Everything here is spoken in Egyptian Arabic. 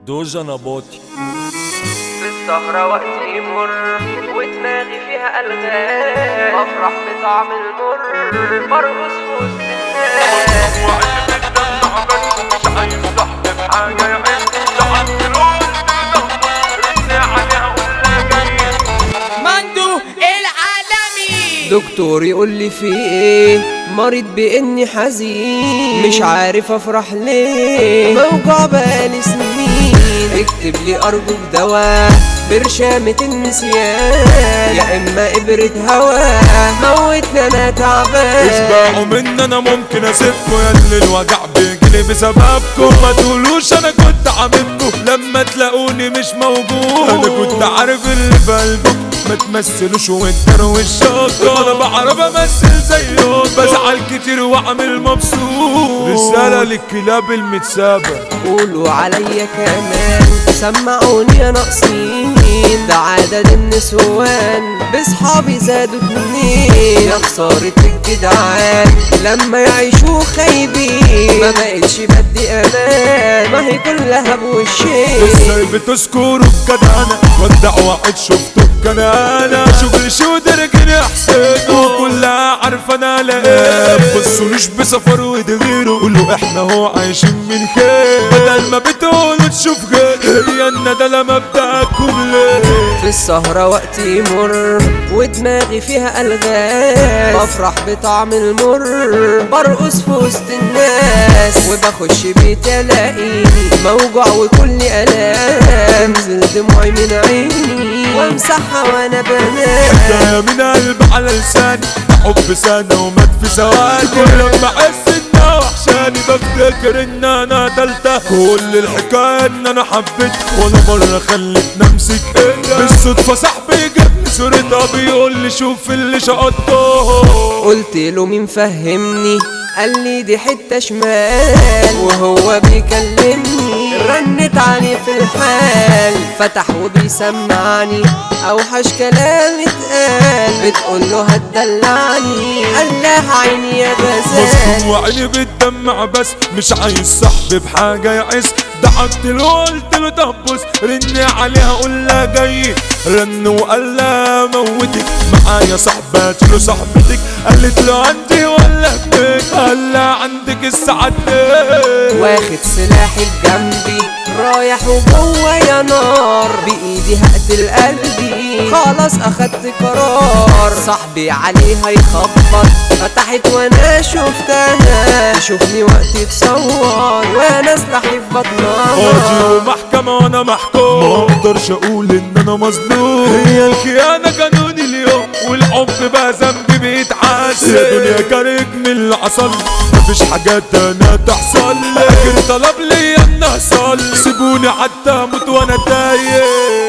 دوجا نباطي في السهرة وقت يمر ودماغي فيها ألغام بفرح بطعم المر برقص في وسط الناس مندو العالمي دكتور يقول لي في ايه مريض باني حزين مش عارف افرح ليه موجوع بقالي سنين اكتب لي ارجوك دواء برشامة النسيان يا اما ابرة هوا موتنا انا تعبان اسمعوا مني انا ممكن اسيبكم يا اللي الوجع بيجيلي بسببكم ما تقولوش انا كنت حبيبكم لما تلاقوني مش موجود انا كنت عارف اللي في قلبكم ما تمثلوش وانتروا الشاطر انا بعرف امثل زيكم بزعل كتير واعمل مبسوط رسالة للكلاب المتسابة قولوا عليا كمان سمعوني يا ناقصين ده عدد النسوان بصحابي زادوا اتنين يا خسارة الجدعان لما يعيشوا خايبين ما بقتش بدي امان ما هي كلها بوشين ازاي بتذكروا الجدعنة ودع واحد شفته بكنانة شغل شو درجني حسين وكلها عارفة انا لاقيه بصولوش بسفر ودغيره قولوا احنا هو عايشين من خير بدل ما بتقولوا تشوف غير هي الندلة مبدأكم ليه في السهرة وقت يمر ودماغي فيها ألغاز بفرح بطعم المر برقص في وسط الناس وبخش بيت الاقيني موجوع وكل ألام تنزل دموعي من عيني وامسحها وانا بنام حكاية من قلب على لساني حب سنة ومات في ثواني كل لما احس انها وحشاني بفتكر ان انا قتلتها كل الحكاية ان انا حبيت ولا مرة خلتني امسك ايدها بالصدفة صاحبي جابني صورتها بيقول لي شوف اللي شقطته قلت له مين فهمني قال لي دي حتة شمال وهو بيكلمني رنت عليه في الحال فتح وبيسمعني اوحش كلام اتقال بتقول له هتدلعني قال لها عيني يا مسكون غزال وعيني بتدمع بس مش عايز صاحبي بحاجة يعس ضحكت له قلت له طب بص رن عليها قول لها جاي رن وقال لها موتك معايا صاحبات له صاحبتك قالت له عندي ولا بيك قال لها عندك الساعة اتنين. واخد سلاحي بجنبي رايح وجوه يا نار بايدي هقتل قلبي خلاص اخدت قرار صاحبي عليها يخبط فتحت وانا شفتها تشوفني وقت تصور وانا سلاحي في بطنها قاضي ومحكمة وانا محكوم ما اقدرش اقول ان انا مظلوم هي الخيانة قانوني اليوم والحب بقى ذنبي بيتعسل يا دنيا كارك من اللي حصل مفيش حاجات انا تحصل لكن طلب لي ان اصل سيبوني حتى اموت وانا تايه